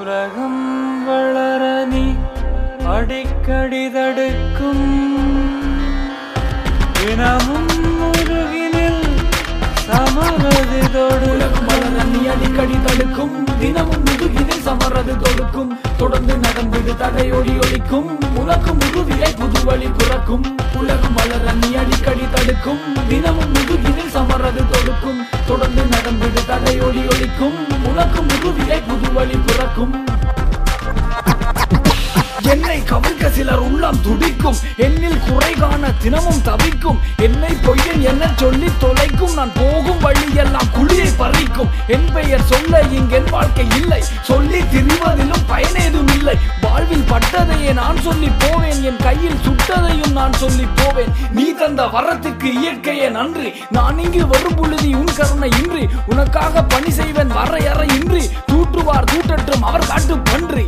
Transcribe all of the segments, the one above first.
உலகம் வளர நீ அடிக்கடி தடுக்கும் தினமும் முருகினில் சமரது உலகம் வளர நீ அடிக்கடி தடுக்கும் தினமும் முதுகினில் சமரது தொடுக்கும் தொடர்ந்து நடந்திடு தடையோடி ஒழிக்கும் உனக்கு முதுவிலை புதுவழி பிறக்கும் உலகம் வளர நீ அடிக்கடி தடுக்கும் தினமும் முதுகினில் சமரது தொடுக்கும் தொடர்ந்து நடந்திடு தடையோடி ஒழிக்கும் உனக்கு முதுவிலை புதுவழி பிறக்கும் என்னை கவிழ்க்க சிலர் உள்ளம் துடிக்கும் என்னில் குறை காண தினமும் தவிக்கும் என்னை பொய்யன் என்ன சொல்லி தொலைக்கும் நான் போகும் வழியெல்லாம் குழியை பறிக்கும் என் பெயர் சொல்ல இங்கென் வாழ்க்கை இல்லை சொல்லி திரிவதிலும் பயனேதும் இல்லை வாழ்வில் பட்டதையே நான் சொல்லி போவேன் என் கையில் சுட்டதையும் நான் சொல்லி போவேன் நீ தந்த வரத்துக்கு இயற்கையே நன்றி நான் இங்கு வரும் பொழுது உன் கருணை இன்றி உனக்காக பணி செய்வேன் வரையறை இன்றி தூற்றுவார் தூட்டற்றும் அவர் காட்டு பன்றி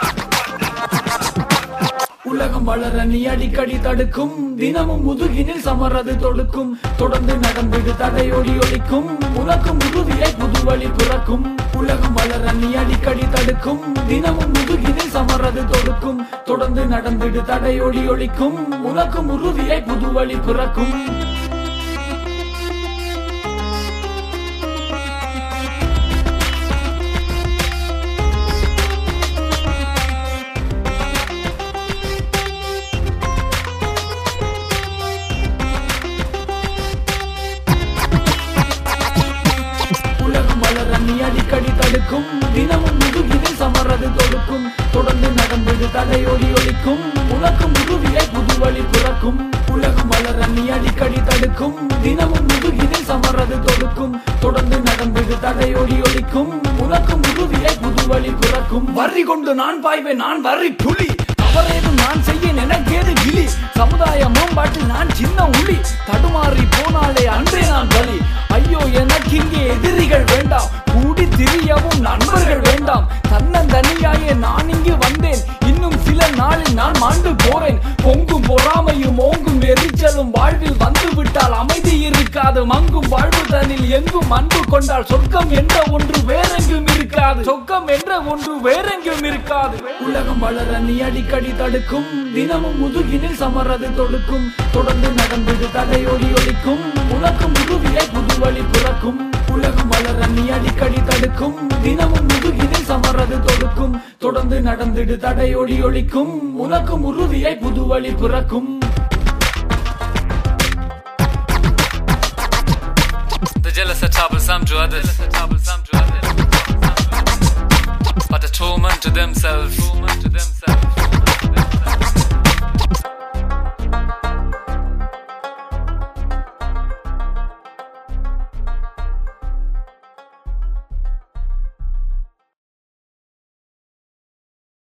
உலகம் வளர நீ அடிக்கடி தடுக்கும் தினமும் முதுகினில் சமரது தொடுக்கும் தொடர்ந்து நடந்திடு தடையோடி ஒழிக்கும் உனக்கு முதுவிலை புதுவழி பிறக்கும் உலகம் வளர நீ அடிக்கடி தடுக்கும் தினமும் முதுகினில் சமரது தொடுக்கும் தொடர்ந்து நடந்திடு தடையோடி ஒழிக்கும் உனக்கு முருவிலை புதுவழி பிறக்கும் உலகம் வளர நீ அடிக்கடி தடுக்கும் தினமும் முதுகினில் சமரது தொடுக்கும் தொடர்ந்து நடந்தது தடையோடி ஒழிக்கும் உனக்கு முதுவிலை புதுவழி பிறக்கும் உலகம் வளர நீ அடிக்கடி தடுக்கும் தினமும் முதுகினில் சமரது தொடுக்கும் தொடர்ந்து நடந்தது தடையோடி ஒழிக்கும் உனக்கு முதுவிலை புதுவழி பிறக்கும் வரி கொண்டு நான் பாய்வேன் நான் வரி புலி தவறேதும் நான் செய்ய எனக்கேது கிளி சமுதாய மேம்பாட்டில் நான் சின்ன உளி தடுமாறி போனாலே அன்றே நான் பலி ஐயோ எனக்கு இங்கே எதிரிகள் வேண்டாம் கூடி திரியவும் நண்பர்கள் வேண்டாம் தன்னந்தனியாயே நான் இங்கு வந்தேன் இன்னும் சில நாளில் நான் மாண்டு போறேன் பொங்கும் பொறாமையும் ஓங்கும் எரிச்சலும் வாழ்வில் வந்து விட்டால் அமைதி இருக்காது மங்கும் வாழ்வு தனில் எங்கும் அன்பு கொண்டால் சொர்க்கம் என்ற ஒன்று வேறெங்கும் இருக்காது சொர்க்கம் என்ற ஒன்று வேறெங்கும் இருக்காது உலகம் வளர நீ அடிக்கடி தடுக்கும் தினமும் முதுகினில் சமரது தொடுக்கும் தொடர்ந்து நடந்தது தடையோடி ஒழிக்கும் உனக்கு முதுவிலை புதுவழி பிறக்கும் உலகம் வளர நீ அடிக்கடி தடுக்கும் தினமும் முதுகினில் சமரது தொடுக்கும் தொடர்ந்து நடந்திடு தடையோடி ஒழிக்கும் உனக்கு முருவியை புதுவழி பிறக்கும் The jealous are troublesome to others, but a torment to themselves.